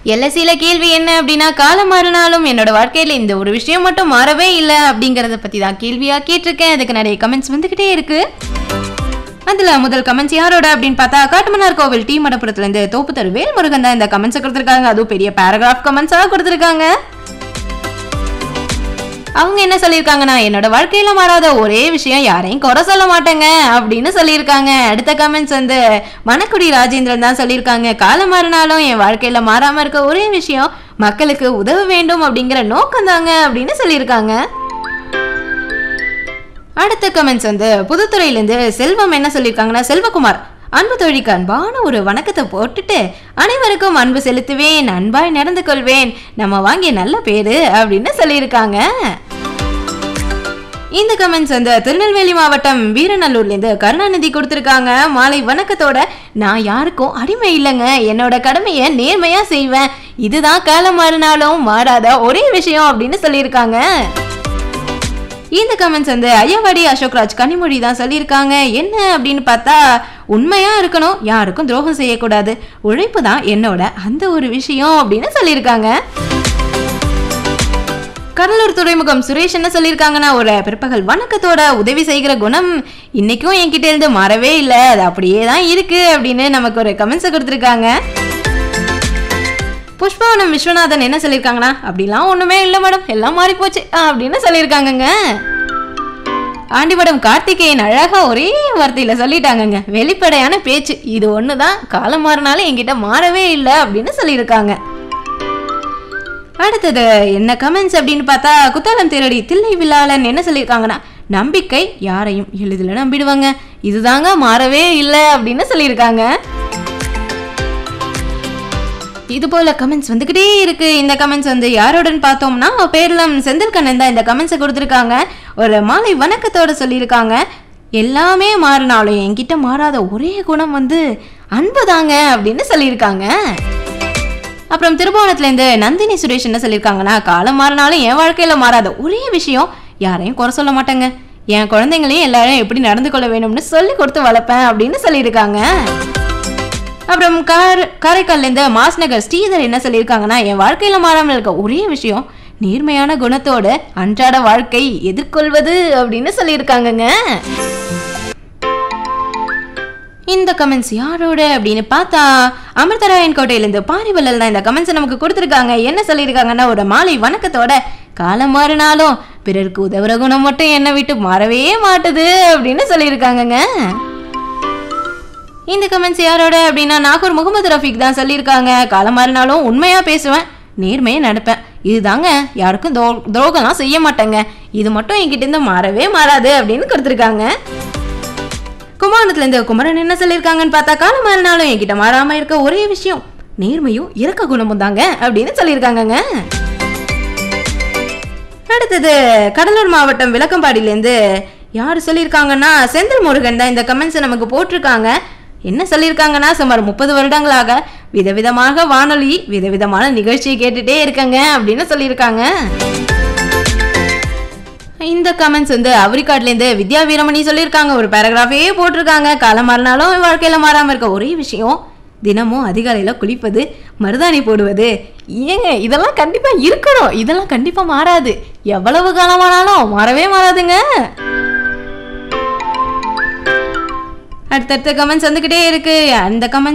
எல்எஸ்சியில கேள்வி என்ன அப்படின்னா காலம் மாறினாலும் என்னோட வாழ்க்கையில இந்த ஒரு விஷயம் மட்டும் மாறவே இல்லை அப்படிங்கறத பத்தி தான் கேள்வியா கேட்டிருக்கேன் அதுக்கு நிறைய கமெண்ட்ஸ் வந்துகிட்டே இருக்கு அதுல முதல் கமெண்ட்ஸ் யாரோட அப்படின்னு பார்த்தா காட்டுமன்னார் கோவில் டி மடப்புறத்துல இருந்து தோப்பு தரு வேல்முருகன் தான் இந்த கமெண்ட்ஸ் கொடுத்திருக்காங்க அதுவும் பெரிய பேராகிராஃப் கமெண்ட்ஸா கொடுத்திருக்காங்க அவங்க என்ன சொல்லியிருக்காங்கன்னா என்னோட வாழ்க்கையில மாறாத ஒரே விஷயம் யாரையும் குறை சொல்ல மாட்டேங்க அப்படின்னு சொல்லியிருக்காங்க அடுத்த கமெண்ட்ஸ் வந்து மணக்குடி ராஜேந்திரன் தான் சொல்லியிருக்காங்க காலம் மாறினாலும் என் வாழ்க்கையில மாறாம இருக்க ஒரே விஷயம் மக்களுக்கு உதவ வேண்டும் அப்படிங்கிற நோக்கம் தாங்க அப்படின்னு சொல்லியிருக்காங்க அடுத்த கமெண்ட்ஸ் வந்து புதுத்துறையிலேருந்து செல்வம் என்ன சொல்லியிருக்காங்கன்னா செல்வகுமார் அன்பு தோழிக்கு அன்பான ஒரு வணக்கத்தை போட்டுட்டு அனைவருக்கும் அன்பு செலுத்துவேன் அன்பாய் நடந்து கொள்வேன் நம்ம வாங்கிய நல்ல பேரு அப்படின்னு சொல்லியிருக்காங்க இந்த கமெண்ட்ஸ் வந்து திருநெல்வேலி மாவட்டம் வீரநல்லூர்லேருந்து கருணாநிதி கொடுத்துருக்காங்க மாலை வணக்கத்தோட நான் யாருக்கும் அடிமை இல்லைங்க என்னோட கடமையை நேர்மையா செய்வேன் இதுதான் காலம் மாறினாலும் மாறாத ஒரே விஷயம் அப்படின்னு சொல்லியிருக்காங்க இந்த கமெண்ட்ஸ் வந்து ஐயாவாடி அசோக்ராஜ் கனிமொழி தான் சொல்லியிருக்காங்க என்ன அப்படின்னு பார்த்தா உண்மையா இருக்கணும் யாருக்கும் துரோகம் செய்யக்கூடாது உழைப்பு தான் என்னோட அந்த ஒரு விஷயம் அப்படின்னு சொல்லியிருக்காங்க கடலூர் துறைமுகம் சுரேஷ் என்ன சொல்லியிருக்காங்கன்னா ஒரு பிற்பகல் வணக்கத்தோட உதவி செய்கிற குணம் இன்னைக்கும் என்கிட்ட இருந்து மாறவே இல்லை அது அப்படியே தான் இருக்கு அப்படின்னு நமக்கு ஒரு கமெண்ட்ஸை கொடுத்துருக்காங்க புஷ்பவனம் விஸ்வநாதன் என்ன சொல்லியிருக்காங்கன்னா அப்படிலாம் ஒண்ணுமே இல்லை மேடம் எல்லாம் மாறி போச்சு அப்படின்னு சொல்லியிருக்காங்கங்க ஆண்டிபடம் கார்த்திகேயன் அழகா ஒரே வார்த்தையில சொல்லிட்டாங்கங்க வெளிப்படையான பேச்சு இது ஒண்ணுதான் காலம் மாறினாலும் என்கிட்ட மாறவே இல்லை அப்படின்னு சொல்லியிருக்காங்க அடுத்தது என்ன கமெண்ட்ஸ் அப்படின்னு பார்த்தா குத்தாலம் தேரடி தில்லை விழாளன் என்ன சொல்லியிருக்காங்கன்னா நம்பிக்கை யாரையும் எளிதில் நம்பிடுவாங்க இதுதாங்க மாறவே இல்லை அப்படின்னு சொல்லியிருக்காங்க இது போல கமெண்ட்ஸ் வந்துகிட்டே இருக்கு இந்த கமெண்ட்ஸ் வந்து யாரோடன்னு பார்த்தோம்னா பேர்லம் செந்தில்கண்ணன் தான் இந்த கமெண்ட்ஸை கொடுத்துருக்காங்க ஒரு மாலை வணக்கத்தோட சொல்லியிருக்காங்க எல்லாமே மாறினாலும் என்கிட்ட மாறாத ஒரே குணம் வந்து அன்பு தாங்க அப்படின்னு சொல்லியிருக்காங்க அப்புறம் திருபுவனத்துலேருந்து நந்தினி சுரேஷ் என்ன சொல்லியிருக்காங்கன்னா காலம் மாறினாலும் என் வாழ்க்கையில மாறாத ஒரே விஷயம் யாரையும் குறை சொல்ல மாட்டேங்க என் குழந்தைங்களையும் எல்லாரும் எப்படி நடந்து கொள்ள வேணும்னு சொல்லி கொடுத்து வளர்ப்பேன் அப்படின்னு சொல்லியிருக்காங்க அப்புறம் கார் காரைக்கால்லேருந்து மாஸ்நகர் ஸ்ரீதர் என்ன சொல்லியிருக்காங்கன்னா என் வாழ்க்கையில் மாறாமல் இருக்க ஒரே விஷயம் நேர்மையான குணத்தோட அன்றாட வாழ்க்கை எதிர்கொள்வது அப்படின்னு சொல்லியிருக்காங்கங்க இந்த கமெண்ட்ஸ் யாரோட அப்படின்னு பார்த்தா அமிர்தராயன் கோட்டையிலேருந்து பாரிவல்லல் தான் இந்த கமெண்ட்ஸை நமக்கு கொடுத்துருக்காங்க என்ன சொல்லியிருக்காங்கன்னா ஒரு மாலை வணக்கத்தோட காலம் மாறினாலும் பிறருக்கு உதவுற குணம் மட்டும் என்னை விட்டு மாறவே மாட்டுது அப்படின்னு சொல்லியிருக்காங்கங்க இந்த கமெண்ட்ஸ் யாரோட அப்படின்னா நாகூர் முகமது ரஃபீக் தான் சொல்லியிருக்காங்க காலம் மாறினாலும் உண்மையாக பேசுவேன் நேர்மையாக நடப்பேன் இதுதாங்க யாருக்கும் துரோ துரோகம்லாம் செய்ய மாட்டேங்க இது மட்டும் என்கிட்ட இருந்து மாறவே மாறாது அப்படின்னு கொடுத்துருக்காங்க குமாரத்துலேருந்து குமரன் என்ன சொல்லியிருக்காங்கன்னு பார்த்தா காலம் மாறினாலும் என்கிட்ட மாறாம இருக்க ஒரே விஷயம் நேர்மையும் இறக்க குணமும் தாங்க அப்படின்னு சொல்லியிருக்காங்கங்க அடுத்தது கடலூர் மாவட்டம் விளக்கம்பாடியிலேருந்து யார் சொல்லியிருக்காங்கன்னா செந்தில் முருகன் தான் இந்த கமெண்ட்ஸ் நமக்கு போட்டிருக்காங்க என்ன சொல்லியிருக்காங்கன்னா சுமார் முப்பது வருடங்களாக விதவிதமாக வானொலி விதவிதமான நிகழ்ச்சியை கேட்டுட்டே இருக்கங்க அப்படின்னு சொல்லியிருக்காங்க இந்த கமெண்ட்ஸ் வந்து அவரிக்காட்லேருந்து வித்யா வீரமணி சொல்லியிருக்காங்க ஒரு பேராகிராஃபே போட்டிருக்காங்க காலம் மாறினாலும் வாழ்க்கையில் மாறாமல் இருக்க ஒரே விஷயம் தினமும் அதிகாலையில் குளிப்பது மருதாணி போடுவது ஏங்க இதெல்லாம் கண்டிப்பாக இருக்கணும் இதெல்லாம் கண்டிப்பாக மாறாது எவ்வளவு காலமானாலும் மாறவே மாறாதுங்க அடுத்தடுத்த கமெண்ட்ஸ் வந்துக்கிட்டே இருக்கு அந்த கமெண்ட்ஸ்